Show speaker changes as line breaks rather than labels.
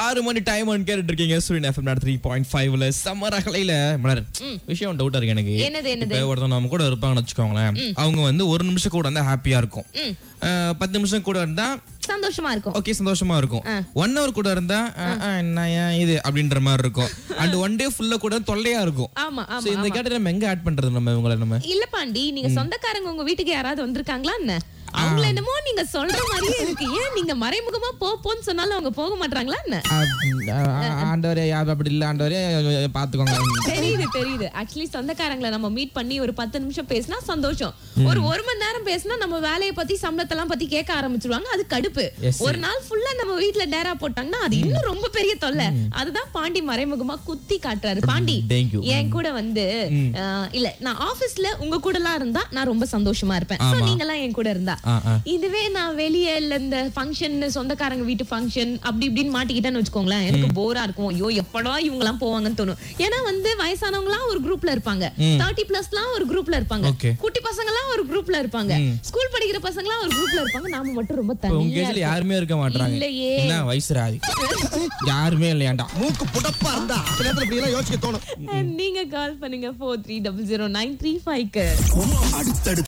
ஆறு மணி டைம் கேட்டுட்டு இருக்கீங்க சூரியன் எஃப்எம் த்ரீ பாயிண்ட் ஃபைவ்ல சம்மர் அகலையில மலர் விஷயம் டவுட்டா இருக்கு எனக்கு
என்னது, என்னது?
இப்ப ஒருத்தவங்க நம்ம கூட இருப்பாங்கன்னு வச்சுக்கோங்களேன் அவங்க வந்து ஒரு நிமிஷம் கூட இருந்தா ஹாப்பியா இருக்கும் அஹ், பத்து நிமிஷம் கூட இருந்தா
சந்தோஷமா இருக்கும்
ஓகே சந்தோஷமா இருக்கும் ஒன் ஹவர் கூட இருந்தா அஹ், அஹ், என்ன ஏன் இது அப்படின்ற மாதிரி இருக்கும் அண்ட் ஒன் டே ஃபுல்லா கூட தொல்லையா இருக்கும்
ஆமா
So,
ஆமா
இந்த கேட்ட நம்ம எங்க ஆட் பண்றது நம்ம இவங்களை நம்ம
இல்ல பாண்டி நீங்க சொந்தக்காரங்க உங்க வீட்டுக்கு யாராவது வந்திருக்காங்களா என்ன அவங்கள என்னமோ நீங்க சொல்ற மாதிரியே இருக்கு ஏன் நீங்க மறைமுகமா போ போன்னு சொன்னாலும் அவங்க போக மாட்டாங்களா என்ன
அஹ், அஹ், ஆண்டவரே யா- அப்படி இல்ல ஆண்டவரே பாத்துக்கோங்க
தெரியுது தெரியுது ஆக்சுவலி சொந்தக்காரங்களை நம்ம மீட் பண்ணி ஒரு பத்து நிமிஷம் பேசினா சந்தோஷம் ஒரு ஒரு மணி நேரம் பேசினா நம்ம வேலையை பத்தி சம்பளத்தெல்லாம் பத்தி கேட்க ஆரம்பிச்சிருவாங்க அது கடுப்பு
Yes,
ஒரு நாள் ஃபுல்லா நம்ம வீட்ல டேரா போட்டாங்கன்னா அது இன்னும் ரொம்ப பெரிய தொல்லை அதுதான் பாண்டி மறைமுகமா குத்தி காட்டுறாரு பாண்டி
Thank you.
என் கூட வந்து அஹ், இல்ல நான் ஆபீஸ்ல உங்க கூட எல்லாம் இருந்தா நான் ரொம்ப சந்தோஷமா இருப்பேன் So, நீங்க எல்லாம் என் கூட இருந்தா
ஆ, ஆ.
இதுவே நான் வெளியே இல்ல இந்த ஃபங்க்ஷன் சொந்தக்காரங்க வீட்டு ஃபங்க்ஷன் அப்படி இப்படின்னு மாட்டிக்கிட்டேன்னு வச்சுக்கோங்களேன் எனக்கு போரா இருக்கும் ஐயோ எப்படா இவங்க எல்லாம் போவாங்கன்னு தோணும் ஏன்னா வந்து வயசானவங்க எல்லாம் ஒரு குரூப்ல இருப்பாங்க தேர்ட்டி பிளஸ் எல்லாம் ஒரு குரூப்ல இருப்பாங்க
Okay.
குட்டி பசங்க எல்லாம் ஒரு குரூப்ல இருப்பாங்க ஸ்கூல் படிக்கிற பசங்க எல்லாம் ஒரு குரூப்ல இருப்பாங்க நாம மட்டும் ரொம்ப
இப்ப உங்க
தனியா
ஏஜ்ல யாருமே இருக்க மாட்டாங்க
இல்லையே.
என்ன வயசு ராதி யாருமே இல்லையாண்டா
மூக்கு புடப்பா இருந்தா சில நேரத்துல இப்படி எல்லாம் யோசிக்க தோணும்
இருக்கோம். நீங்க கால் பண்ணுங்க four three double zero nine three ஃபைவ்க்கு
அடுத்தடுத்து